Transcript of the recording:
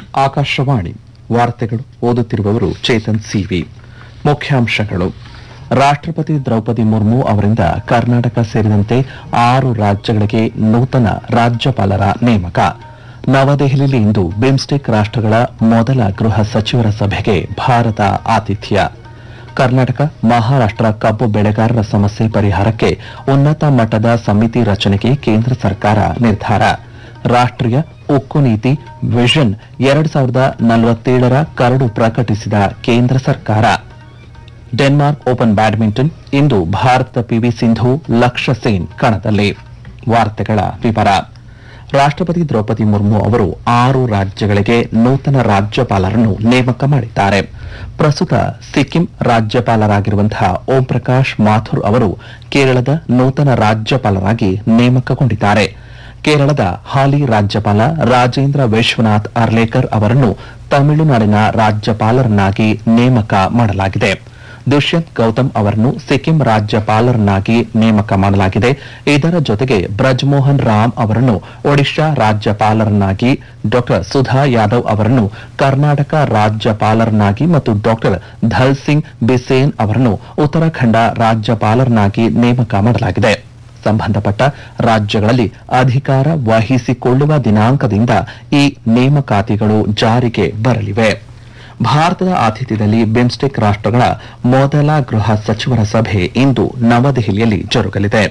ಆಕಾಶವಾಣಿ ವಾರ್ತೆಗಳು ಓದುತ್ತಿರುವವರು ಚೇತನ್ ಸಿವಿ ಮುಖ್ಯಾಂಶಗಳು ರಾಷ್ಟ್ರಪತಿ ದ್ರೌಪದಿ ಮುರ್ಮು ಅವರಿಂದ ಕರ್ನಾಟಕ ಸೇರಿದಂತೆ ಆರು ರಾಜ್ಯಗಳಿಗೆ ನೂತನ ರಾಜ್ಯಪಾಲರ ನೇಮಕ ನವದೆಹಲಿಯಲ್ಲಿ ಇಂದು ಬಿಮ್ಸ್ಟೆಕ್ ರಾಷ್ಟ್ರಗಳ ಮೊದಲ ಗೃಹ ಸಚಿವರ ಸಭೆಗೆ ಭಾರತ ಆತಿಥ್ಯ ಕರ್ನಾಟಕ ಮಹಾರಾಷ್ಟ್ರ ಕಬ್ಬು ಬೆಳೆಗಾರರ ಸಮಸ್ಯೆ ಪರಿಹಾರಕ್ಕೆ ಉನ್ನತ ಮಟ್ಟದ ಸಮಿತಿ ರಚನೆಗೆ ಕೇಂದ್ರ ಸರ್ಕಾರ ನಿರ್ಧಾರ ರಾಷ್ಟ್ರೀಯ ಉಕ್ಕು ನೀತಿ ವಿಷನ್ ಎರಡ್ ಸಾವಿರದ ನಲವತ್ತೇಳರ ಕರಡು ಪ್ರಕಟಿಸಿದ ಕೇಂದ್ರ ಸರ್ಕಾರ ಡೆನ್ಮಾರ್ಕ್ ಓಪನ್ ಬ್ಯಾಡ್ಮಿಂಟನ್ ಇಂದು ಭಾರತ ಪಿವಿ ಸಿಂಧು ಲಕ್ಷ್ಯ ಸೇನ್ ಕಣದಲ್ಲಿ ವಾರ್ತೆಗಳ ವಿವರ ರಾಷ್ಟ್ರಪತಿ ದ್ರೌಪದಿ ಮುರ್ಮು ಅವರು ಆರು ರಾಜ್ಯಗಳಿಗೆ ನೂತನ ರಾಜ್ಯಪಾಲರನ್ನು ನೇಮಕ ಮಾಡಿದ್ದಾರೆ ಪ್ರಸ್ತುತ ಸಿಕ್ಕಿಂ ರಾಜ್ಯಪಾಲರಾಗಿರುವಂತಹ ಓಂ ಪ್ರಕಾಶ್ ಮಾಥುರ್ ಅವರು ಕೇರಳದ ನೂತನ ರಾಜ್ಯಪಾಲರಾಗಿ ನೇಮಕಗೊಂಡಿದ್ದಾರೆ ಕೇರಳದ ಹಾಲಿ ರಾಜ್ಯಪಾಲ ರಾಜೇಂದ್ರ ವಿಶ್ವನಾಥ್ ಅರ್ಲೇಕರ್ ಅವರನ್ನು ತಮಿಳುನಾಡಿನ ರಾಜ್ಯಪಾಲರನ್ನಾಗಿ ನೇಮಕ ಮಾಡಲಾಗಿದೆ ದುಷ್ಯಂತ್ ಗೌತಮ್ ಅವರನ್ನು ಸಿಕ್ಕಿಂ ರಾಜ್ಯಪಾಲರನ್ನಾಗಿ ನೇಮಕ ಮಾಡಲಾಗಿದೆ ಇದರ ಜೊತೆಗೆ ಬ್ರಜ್ಮೋಹನ್ ರಾಮ್ ಅವರನ್ನು ಒಡಿಶಾ ರಾಜ್ಯಪಾಲರನ್ನಾಗಿ ಡಾ ಸುಧಾ ಯಾದವ್ ಅವರನ್ನು ಕರ್ನಾಟಕ ರಾಜ್ಯಪಾಲರನ್ನಾಗಿ ಮತ್ತು ಡಾ ಧಲ್ ಸಿಂಗ್ ಬಿಸೇನ್ ಅವರನ್ನು ಉತ್ತರಾಖಂಡ ರಾಜ್ಯಪಾಲರನ್ನಾಗಿ ನೇಮಕ ಮಾಡಲಾಗಿದೆ ಸಂಬಂಧಪಟ್ಟ ರಾಜ್ಯಗಳಲ್ಲಿ ಅಧಿಕಾರ ವಹಿಸಿಕೊಳ್ಳುವ ದಿನಾಂಕದಿಂದ ಈ ನೇಮಕಾತಿಗಳು ಜಾರಿಗೆ ಬರಲಿವೆ ಭಾರತದ ಆತಿಥ್ಯದಲ್ಲಿ ಬಿಮ್ಸ್ಟೆಕ್ ರಾಷ್ಟ್ರಗಳ ಮೊದಲ ಗೃಹ ಸಚಿವರ ಸಭೆ ಇಂದು ನವದೆಹಲಿಯಲ್ಲಿ ಜರುಗಲಿದೆ